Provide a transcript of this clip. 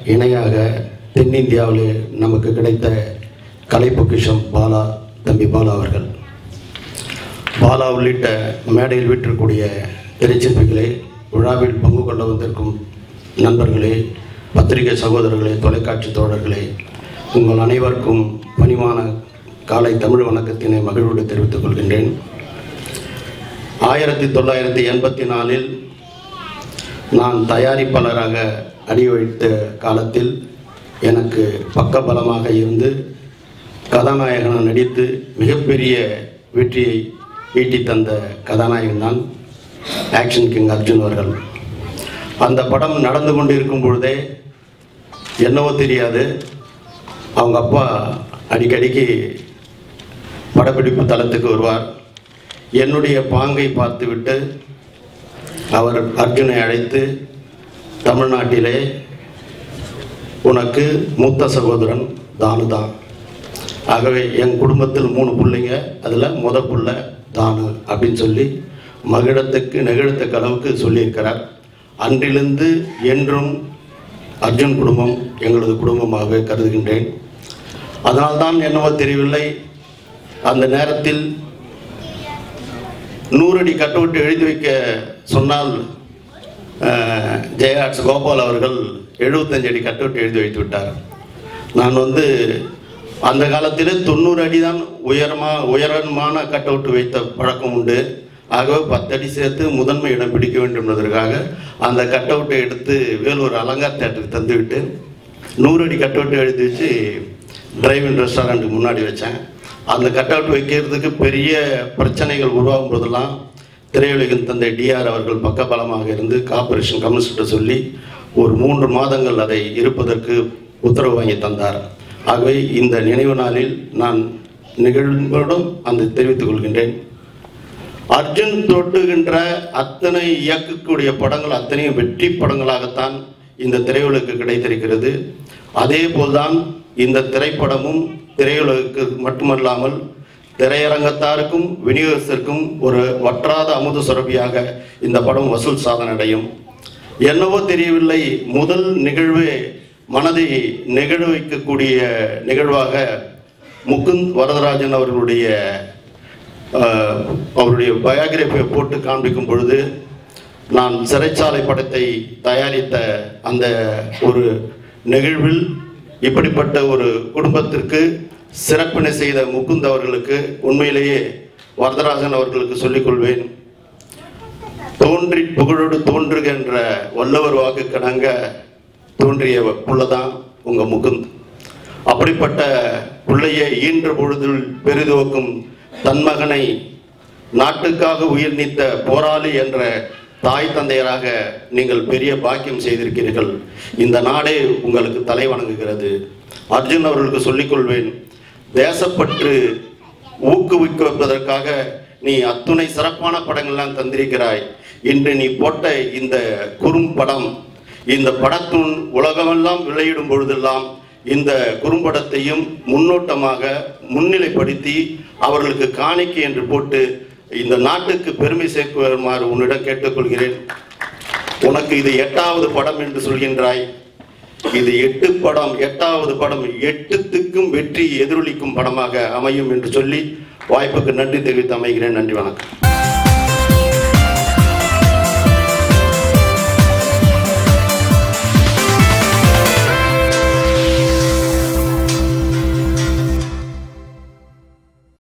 இணையாக தென்னிந்தியாவிலே நமக்கு கிடைத்த கலை பொக்கிஷம் பாலா தம்பி பாலா அவர்கள் பாலா உள்ளிட்ட மேடையில் வீட்டிற்கூடிய திரைச்சிற்பிகளே விழாவில் பங்கு கொள்ள வந்திருக்கும் நண்பர்களே பத்திரிகை சகோதரர்களே தொலைக்காட்சி தோழர்களே உங்கள் அனைவருக்கும் பணிவான காலை தமிழ் வணக்கத்தினை மகிழ்வோடு தெரிவித்துக் கொள்கின்றேன் ஆயிரத்தி தொள்ளாயிரத்தி எண்பத்தி நாலில் நான் தயாரிப்பாளராக அடிவைத்த காலத்தில் எனக்கு பக்கபலமாக இருந்து கதாநாயகனாக நடித்து மிகப்பெரிய வெற்றியை ஈட்டி தந்த கதாநாயகன் தான் ஆக்ஷன் கிங் அர்ஜுன் அவர்கள் அந்த படம் நடந்து கொண்டிருக்கும் பொழுதே என்னவோ தெரியாது அவங்க அப்பா அடிக்கடிக்கு படப்பிடிப்பு தளத்துக்கு வருவார் என்னுடைய பாங்கை பார்த்துவிட்டு அவர் அர்ஜுனை அழைத்து தமிழ்நாட்டிலே உனக்கு மூத்த சகோதரன் தானு தான் ஆகவே என் குடும்பத்தில் மூணு பிள்ளைங்க அதில் முத புள்ள தானு அப்படின்னு சொல்லி மகிழத்துக்கு நெகிழத்தக்க அளவுக்கு சொல்லியிருக்கிறார் அன்றிலிருந்து என்றும் அர்ஜுன் குடும்பம் எங்களது குடும்பமாகவே கருதுகின்றேன் அதனால்தான் என்னவோ தெரியவில்லை அந்த நேரத்தில் நூறடி கட்டவுட்டு எழுதி வைக்க சொன்னால் அஹ், ஜெயராஜ் கோபால் அவர்கள் எழுபத்தஞ்சு அடி கட்டவுட்டு எழுதி வைத்து விட்டார் நான் வந்து அந்த காலத்தில் தொண்ணூறு அடி தான் உயரமா உயரமான கட்டவுட்டு வைத்த பழக்கம் உண்டு ஆகவே பத்தடி சேர்த்து முதன்மை இடம் பிடிக்க வேண்டும் என்பதற்காக அந்த கட்டவுட்டை எடுத்து வேலூர் அலங்கார் தேட்டருக்கு தந்துவிட்டு நூறு அடி கட்டவுட்டு எழுதி வச்சு டிரைவிங் ரெஸ்டாரண்ட்டுக்கு முன்னாடி வச்சேன் அந்த கட்டவுட் வைக்கிறதுக்கு பெரிய பிரச்சனைகள் உருவாகும் போதெல்லாம் திரையுலகின் தந்தை டிஆர் அவர்கள் பக்கபலமாக இருந்து கார்ப்பரேஷன் கமிஷனர் சொல்லி ஒரு மூன்று மாதங்கள் அதை இருப்பதற்கு உத்தரவு வாங்கி தந்தார் ஆகவே இந்த நினைவு நாளில் நான் நிகழ்வோடும் அந்த தெரிவித்துக் கொள்கின்றேன் அர்ஜுன் தொட்டுகின்ற அத்தனை இயக்கக்கூடிய படங்கள் அத்தனையும் வெற்றி படங்களாகத்தான் இந்த திரையுலகுக்கு கிடைத்திருக்கிறது அதே போல்தான் இந்த திரைப்படமும் திரையுலகுக்கு மட்டுமல்லாமல் திரையரங்கத்தாருக்கும் விநியோகத்திற்கும் ஒரு வற்றாத அமுத சுரபியாக இந்த படம் வசூல் சாதனை அடையும் என்னவோ தெரியவில்லை முதல் நிகழ்வே மனதை நெகிழ வைக்கக்கூடிய நிகழ்வாக முகுந்த் வரதராஜன் அவர்களுடைய ஆஹ், அவருடைய பயோகிராஃபியை போட்டு காண்பிக்கும் பொழுது நான் சிறைச்சாலை படத்தை தயாரித்த அந்த ஒரு நிகழ்வில் இப்படிப்பட்ட ஒரு குடும்பத்திற்கு சிறப்பினை செய்த முகுந்த் அவர்களுக்கு உண்மையிலேயே வரதராஜன் அவர்களுக்கு சொல்லிக்கொள்வேன் தோன்றி புகழோடு தோன்றுகின்ற வல்லவர் வாக்கு கிணங்க தோன்றிய புள்ளதான் உங்க முகுந்த் அப்படிப்பட்ட பிள்ளையை ஈன்ற பொழுதில் பெரிதுவக்கும் தன் மகனை நாட்டுக்காக உயிர் நீத்த போராளி என்ற தாய் தந்தையராக நீங்கள் பெரிய பாக்கியம் செய்திருக்கிறீர்கள் இந்த நாடே உங்களுக்கு தலை வணங்குகிறது அர்ஜுன் அவர்களுக்கு சொல்லிக்கொள்வேன் தேசப்பற்று ஊக்குவிப்பதற்காக நீ அத்துணை சிறப்பான படங்கள்லாம் தந்திருக்கிறாய் இன்று நீ போட்ட இந்த குறும்படம் இந்த படத்துன் உலகமெல்லாம் விளையிடும் பொழுதெல்லாம் இந்த குறும்படத்தையும் முன்னோட்டமாக முன்னிலைப்படுத்தி அவர்களுக்கு காணிக்கை என்று போட்டு இந்த நாட்டுக்கு பெருமை சேர்க்குமாறு உன்னிடம் கேட்டுக்கொள்கிறேன் உனக்கு இது எட்டாவது படம் என்று சொல்கின்றாய் இது எட்டு படம் எட்டாவது படம் எட்டுத்துக்கும் வெற்றி எதிரொலிக்கும் படமாக அமையும் என்று சொல்லி வாய்ப்புக்கு நன்றி தெரிவித்து அமைகிறேன் நன்றி வணக்கம்